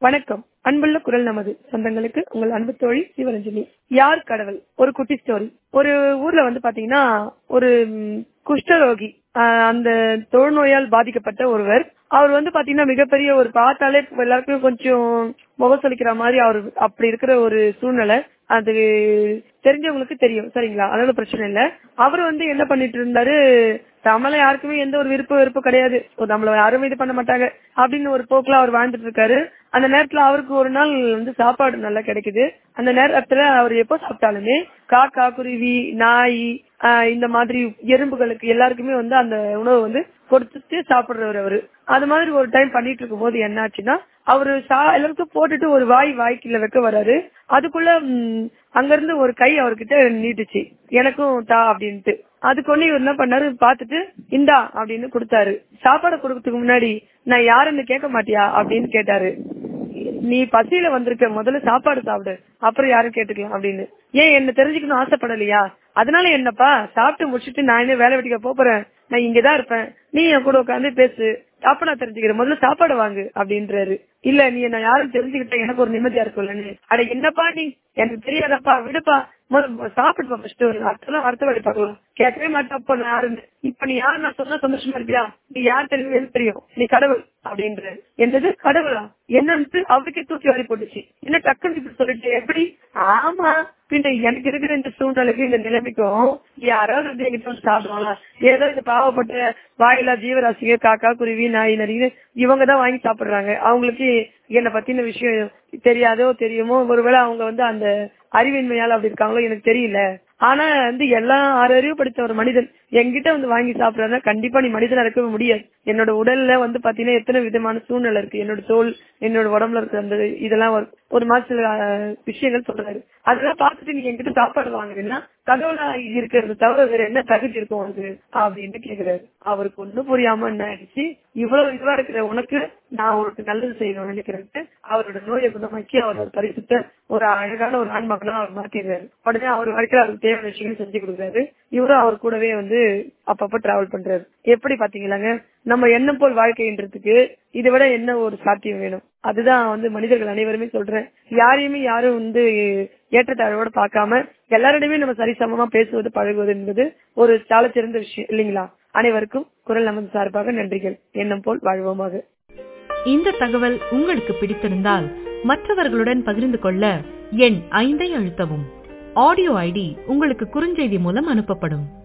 வணக்கம் அன்புள்ள குரல் நமது சொந்தங்களுக்கு உங்கள் அன்பு தோழி சிவரஞ்சனி யார் கடவுள் ஒரு குட்டி ஸ்டோரி ஒரு ஊர்ல வந்து பாத்தீங்கன்னா ஒரு ம், குஷ்டரோகி ஆஹ், அந்த தொழுநோயால் பாதிக்கப்பட்ட ஒருவர் அவர் வந்து பாத்தீங்கன்னா மிகப்பெரிய ஒரு பார்த்தாலே எல்லாருக்கும் கொஞ்சம் முகம் சொலிக்கிற மாதிரி அவர் அப்படி இருக்கிற ஒரு சூழ்நிலை அது தெரிஞ்சவங்களுக்கு தெரியும் சரிங்களா அதனால பிரச்சனை இல்ல அவர் வந்து என்ன பண்ணிட்டு இருந்தாரு நம்மள யாருக்குமே எந்த ஒரு விருப்பம் விருப்பம் கிடையாது ஒரு நம்மள யாரும் இது பண்ண மாட்டாங்க அப்படின்னு ஒரு போக்குல அவர் வாழ்ந்துட்டு இருக்காரு அந்த நேரத்துல அவருக்கு ஒரு நாள் வந்து சாப்பாடு நல்லா கிடைக்குது அந்த நேரத்துல அவர் எப்போ சாப்பிட்டாலுமே காக்கா குருவி நாய் ஆஹ் இந்த மாதிரி எறும்புகளுக்கு எல்லாருக்குமே வந்து அந்த உணவு வந்து கொடுத்துட்டு சாப்பிடுறவர் அவரு அது மாதிரி ஒரு டைம் பண்ணிட்டு இருக்கும் போது என்ன ஆச்சுன்னா அவரு சா- எல்லாருக்கும் போட்டுட்டு ஒரு வாய் வாய்க்குள்ள வைக்க வராரு அதுக்குள்ள ம், அங்கிருந்து ஒரு கை அவர்கிட்ட நீட்டுச்சு எனக்கும் தா அப்படின்ட்டு அதுக்கு ஒண்ணு இவர் என்ன பண்ணாரு பாத்துட்டு இந்தா அப்படின்னு கொடுத்தாரு சாப்பாடு கொடுக்கறதுக்கு முன்னாடி நான் யாருன்னு கேட்க மாட்டியா அப்படின்னு கேட்டாரு நீ பசியில வந்திருக்க முதல்ல சாப்பாடு சாப்பிடு அப்புறம் யாரும் கேட்டுக்கலாம் அப்படின்னு ஏன் என்ன தெரிஞ்சுக்கணும் ஆசைப்படலையா அதனால என்னப்பா சாப்பிட்டு முடிச்சிட்டு நான் என்ன வேலை வெட்டிக்க போறேன் நான் இங்கதான் இருப்பேன் நீ என் கூட உட்காந்து பேசு அப்ப நான் தெரிஞ்சுக்கிறேன் முதல்ல சாப்பாடு வாங்கு அப்படின்றாரு இல்ல நீ என்ன யாரும் தெரிஞ்சுக்கிட்ட எனக்கு ஒரு நிம்மதியா இருக்கும்லன்னு அட என்னப்பா நீ எனக்கு தெரியாதப்பா விடுப்பா முதல்ல சாப்பிடுப்பா ஃபர்ஸ்ட் ஒரு அடுத்த அடுத்த வழி பார்க்கலாம் கேட்கவே மாட்டப்ப நான் யாருன்னு இப்ப நீ யாரு நான் சொன்னா சந்தோஷமா இருப்பியா நீ யார் தெரியும் எனக்கு தெரியும் நீ கடவுள் அப்படின்ற என்னது கடவுளா என்னன்னு அவருக்கே தூக்கி வாரி போட்டுச்சு என்ன டக்குன்னு இப்படி சொல்லிட்டு எப்படி ஆமா பின்ன எனக்கு இருக்கிற இந்த சூழ்நிலைக்கு இந்த நிலைமைக்கும் யாராவது வந்து எங்கிட்ட வந்து சாப்பிடுவாங்களா ஏதோ இந்த பாவப்பட்ட வாயிலா ஜீவராசிங்க காக்கா குருவி நாய் நரின்னு இவங்க தான் வாங்கி சாப்பிடுறாங்க அவங்களுக்கு என்ன பத்தின விஷயம் தெரியாதோ தெரியுமோ ஒருவேளை அவங்க வந்து அந்த அறிவின்மையால அப்படி இருக்காங்களோ எனக்கு தெரியல ஆனா வந்து எல்லா அறிவு படித்த ஒரு மனிதன் என்கிட்ட வந்து வாங்கி சாப்பிடறதுனா கண்டிப்பா நீ மனிதனா இருக்கவே முடியாது என்னோட உடல்ல வந்து பாத்தீங்கன்னா எத்தனை விதமான சூழ்நிலை இருக்கு என்னோட தோல் என்னோட உடம்புல இருக்க அந்த இதெல்லாம் ஒரு ஒரு மாதிரி சில அஹ், விஷயங்கள் சொல்றாரு அதெல்லாம் பார்த்துட்டு நீ என்கிட்ட சாப்பாடு வாங்குறீங்கன்னா கடவுளா இருக்கிறது தவிர வேற என்ன தகுதி இருக்கும் உனக்கு அப்படின்னு கேக்குறாரு அவருக்கு ஒண்ணும் புரியாம என்ன ஆயிடுச்சு இவ்வளவு இதுவா இருக்கிற உனக்கு நான் உனக்கு நல்லது செய்யணும்னு நினைக்கிறேன்ட்டு அவரோட நோயை குணமாக்கி அவரோட பரிசுத்த ஒரு அழகான ஒரு ஆண்மகனா அவர் மாத்திடுறாரு உடனே அவர் வாழ்க்கையில அவருக்கு தேவையான விஷயங்கள் செஞ்சு கொடுக்குறாரு இவரும் அவர் கூடவே வந்து அப்பப்ப டிராவல் பண்றாரு எப்படி பாத்தீங்களாங்க நம்ம எண்ணம் போல் வாழ்க்கைன்றதுக்கு இதை விட என்ன ஒரு சாத்தியம் வேணும் அதுதான் வந்து மனிதர்கள் அனைவருமே சொல்றேன் யாரையுமே யாரும் வந்து ஏற்றத்தாழ்வோட பார்க்காம எல்லாரிடமே நம்ம சரிசமமா பேசுவது பழகுவது என்பது ஒரு சால சிறந்த விஷயம் இல்லைங்களா அனைவருக்கும் குரல் நமது சார்பாக நன்றிகள் எண்ணம் போல் வாழ்வோமாக இந்த தகவல் உங்களுக்கு பிடித்திருந்தால் மற்றவர்களுடன் பகிர்ந்து கொள்ள எண் ஐந்தை அழுத்தவும் ஆடியோ ஐடி உங்களுக்கு குறுஞ்செய்தி மூலம் அனுப்பப்படும்